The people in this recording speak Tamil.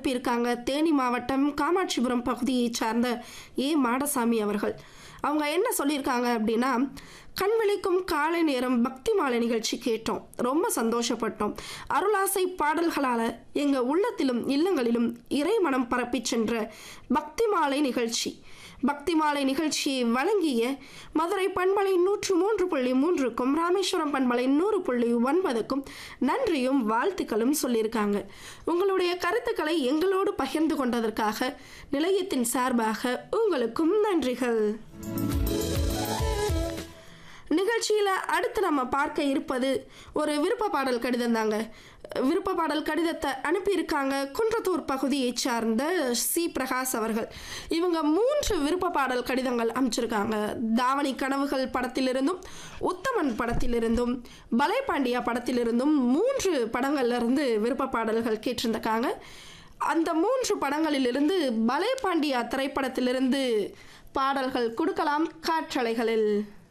அனுப்பியிருக்காங்க தேனி மாவட்டம் காமாட்சிபுரம் பகுதியைச் சார்ந்த ஏ மாடசாமி அவர்கள் அவங்க என்ன சொல்லியிருக்காங்க அப்படின்னா கண் விழிக்கும் காலை நேரம் பக்தி மாலை நிகழ்ச்சி கேட்டோம் ரொம்ப சந்தோஷப்பட்டோம் அருளாசை பாடல்களால் எங்கள் உள்ளத்திலும் இல்லங்களிலும் இறை மனம் பரப்பிச் சென்ற பக்தி மாலை நிகழ்ச்சி பக்தி மாலை நிகழ்ச்சியை வழங்கிய மதுரை பண்பலை நூற்று மூன்று புள்ளி மூன்றுக்கும் ராமேஸ்வரம் பண்பலை நூறு புள்ளி ஒன்பதுக்கும் நன்றியும் வாழ்த்துக்களும் சொல்லியிருக்காங்க உங்களுடைய கருத்துக்களை எங்களோடு பகிர்ந்து கொண்டதற்காக நிலையத்தின் சார்பாக உங்களுக்கும் நன்றிகள் நிகழ்ச்சியில் அடுத்து நம்ம பார்க்க இருப்பது ஒரு விருப்ப பாடல் கடிதம் தாங்க விருப்ப பாடல் கடிதத்தை அனுப்பியிருக்காங்க குன்றத்தூர் பகுதியைச் சார்ந்த சி பிரகாஷ் அவர்கள் இவங்க மூன்று விருப்ப பாடல் கடிதங்கள் அமைச்சிருக்காங்க தாவணி கனவுகள் படத்திலிருந்தும் உத்தமன் படத்திலிருந்தும் பலை பாண்டியா படத்திலிருந்தும் மூன்று படங்கள்ல இருந்து விருப்ப பாடல்கள் கேட்டிருந்திருக்காங்க அந்த மூன்று படங்களிலிருந்து பலே பாண்டியா திரைப்படத்திலிருந்து பாடல்கள் கொடுக்கலாம் காற்றலைகளில்